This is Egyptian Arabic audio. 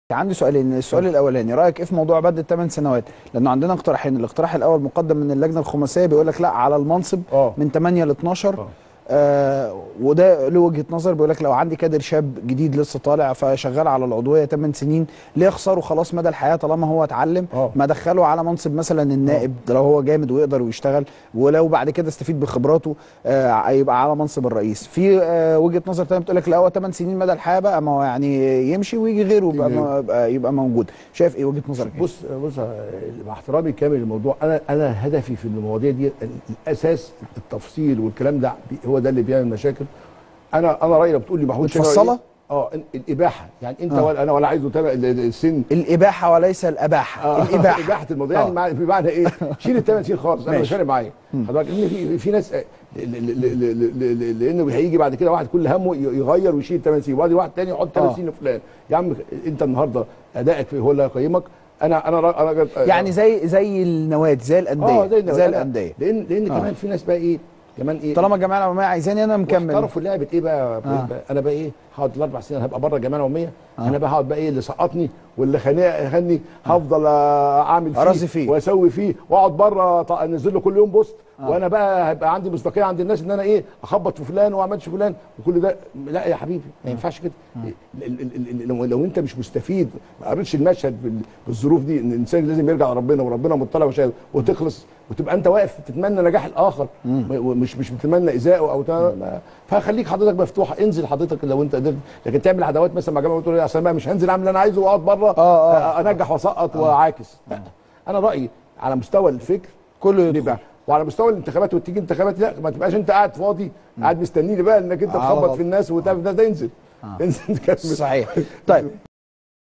عندي سؤالين السؤال الاولاني رايك ايه في موضوع بدء الثمان سنوات لانه عندنا اقتراحين الاقتراح الاول مقدم من اللجنه الخماسيه بيقول لك لا على المنصب آه. من 8 ل 12 آه. آه وده له وجهه نظر بيقول لك لو عندي كادر شاب جديد لسه طالع فشغال على العضويه 8 سنين ليه اخسره خلاص مدى الحياه طالما هو اتعلم آه. ما ادخله على منصب مثلا النائب ده لو هو جامد ويقدر ويشتغل ولو بعد كده استفيد بخبراته آه يبقى على منصب الرئيس في آه وجهه نظر تانية بتقول لك لا هو 8 سنين مدى الحياه بقى ما هو يعني يمشي ويجي غيره يبقى, يجي غيره. يبقى, يبقى موجود شايف ايه وجهه نظرك إيه؟ بص بص مع احترامي كامل للموضوع انا انا هدفي في المواضيع دي الاساس التفصيل والكلام ده هو ده اللي بيعمل مشاكل انا انا رايي لو بتقول لي محمود شاكر متفصلة؟ إيه؟ اه الاباحه يعني انت آه. ولا انا ولا عايزه تابع ال- ال- السن الاباحه وليس الاباحه آه، الاباحه اباحه الموضوع يعني آه. مع- بمعنى ايه شيل الثمان سنين خالص انا مش ماشي. فارق معايا حضرتك ان في في ناس آه، ل- ل- ل- ل- ل- لانه هيجي بعد كده واحد كل همه ي- يغير ويشيل 8 سنين وبعدين واحد تاني يحط 8 آه. سنين لفلان يا عم انت النهارده ادائك في هو اللي هيقيمك انا انا را- انا راجل- يعني زي زي النوادي زي الانديه اه زي زي الانديه لان لان آه. كمان في ناس بقى ايه كمان ايه طالما الجمعيه العموميه عايزاني انا مكمل احترفوا لعبه ايه بقى, آه. بقى انا بقى ايه هقعد الاربع سنين هبقى بره الجمعيه العموميه انا بقى هقعد بقى ايه اللي سقطني واللي خانق خاني هفضل آه، اعمل فيه أرازي فيه. واسوي فيه واقعد بره ط- انزل له كل يوم بوست وانا بقى هيبقى عندي مصداقيه عند الناس ان انا ايه اخبط في فلان وما اعملش فلان وكل ده لا يا حبيبي ما ينفعش كده ال- ال- ال- ال- لو, لو انت مش مستفيد ما قريتش المشهد بال- بالظروف دي ان الانسان لازم يرجع لربنا وربنا مطلع وشاهد وتخلص وتبقى انت واقف تتمنى نجاح الاخر م- ومش مش بتتمنى ايذائه او تا- ما- فخليك حضرتك مفتوحه انزل حضرتك لو انت قدرت لكن تعمل عداوات مثلا مع جماعه تقول اصل أنا بقى مش هنزل اعمل اللي انا عايزه واقعد بره آه، آه. انجح واسقط واعاكس لا انا رايي على مستوى الفكر كله يدخل. يبقى وعلى مستوى الانتخابات وتيجي انتخابات لا ما تبقاش انت قاعد فاضي قاعد مستنيني بقى انك انت على تخبط طول. في الناس وتعمل ده, ده ينزل انزل كمل. صحيح طيب